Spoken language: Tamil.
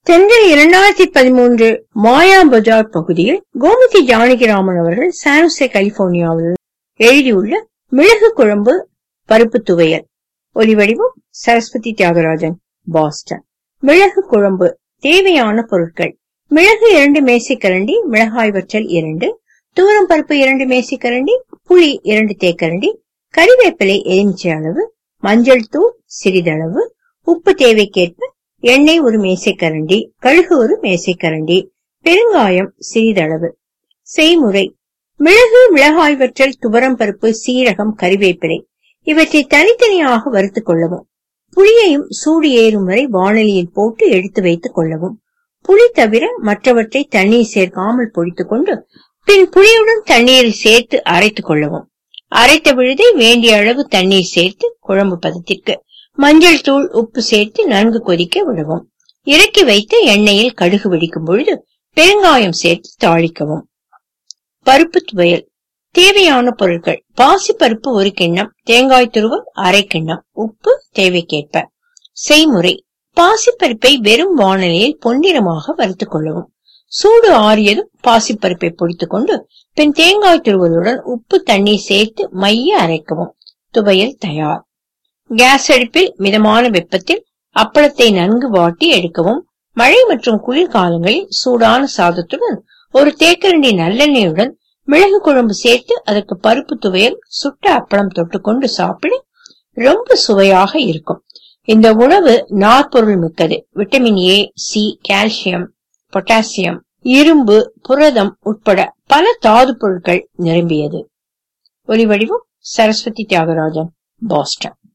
தென்றல் இரண்டாயிரத்தி பதிமூன்று மாயா பஜார் பகுதியில் கோமதி ஜானகிராமன் அவர்கள் சானுசே கலிபோர்னியாவில் எழுதியுள்ள மிளகு குழம்பு பருப்பு துவையல் ஒலிவடிவம் சரஸ்வதி தியாகராஜன் பாஸ்டன் மிளகு குழம்பு தேவையான பொருட்கள் மிளகு இரண்டு மேசைக்கரண்டி மிளகாய் வற்றல் இரண்டு தூரம் பருப்பு இரண்டு மேசைக்கரண்டி புளி இரண்டு தேக்கரண்டி கறிவேப்பிலை எலுமிச்சை அளவு மஞ்சள் தூள் சிறிதளவு உப்பு தேவைக்கேற்ப எண்ணெய் ஒரு மேசைக்கரண்டி கழுகு ஒரு மேசைக்கரண்டி பெருங்காயம் சிறிதளவு செய்முறை மிளகு மிளகாய் வற்றல் துவரம் பருப்பு சீரகம் கறிவேப்பிலை இவற்றை தனித்தனியாக வறுத்துக் கொள்ளவும் புளியையும் சூடு ஏறும் வரை வாணலியில் போட்டு எடுத்து வைத்துக் கொள்ளவும் புளி தவிர மற்றவற்றை தண்ணீர் சேர்க்காமல் பொடித்துக் கொண்டு பின் புளியுடன் தண்ணீரில் சேர்த்து அரைத்துக் கொள்ளவும் அரைத்த விழுதை வேண்டிய அளவு தண்ணீர் சேர்த்து குழம்பு பதத்திற்கு மஞ்சள் தூள் உப்பு சேர்த்து நன்கு கொதிக்க விடவும் இறக்கி வைத்த எண்ணெயில் கடுகு வெடிக்கும் பொழுது பெருங்காயம் சேர்த்து தாளிக்கவும் பருப்பு துவையல் தேவையான பொருட்கள் பாசி பருப்பு ஒரு கிண்ணம் தேங்காய் துருவல் அரை கிண்ணம் உப்பு தேவைக்கேற்ப செய்முறை பாசிப்பருப்பை வெறும் வானலியில் பொன்னிறமாக வறுத்துக் கொள்ளவும் சூடு ஆறியதும் பாசிப்பருப்பை பொடித்துக் கொண்டு பின் தேங்காய் துருவலுடன் உப்பு தண்ணீர் சேர்த்து மைய அரைக்கவும் துவையல் தயார் கேஸ் அடுப்பில் மிதமான வெப்பத்தில் அப்பளத்தை நன்கு வாட்டி எடுக்கவும் மழை மற்றும் குளிர்காலங்களில் சூடான சாதத்துடன் ஒரு தேக்கரண்டி நல்லெண்ணெயுடன் மிளகு குழம்பு சேர்த்து அதற்கு பருப்பு துவையல் சுட்ட அப்பளம் தொட்டுக்கொண்டு சாப்பிட ரொம்ப சுவையாக இருக்கும் இந்த உணவு நார்பொருள் மிக்கது vitamin A C calcium potassium இரும்பு புரதம் உட்பட பல தாது பொருட்கள் நிரம்பியது ஒலிவடிவம் சரஸ்வதி தியாகராஜன் பாஸ்டன்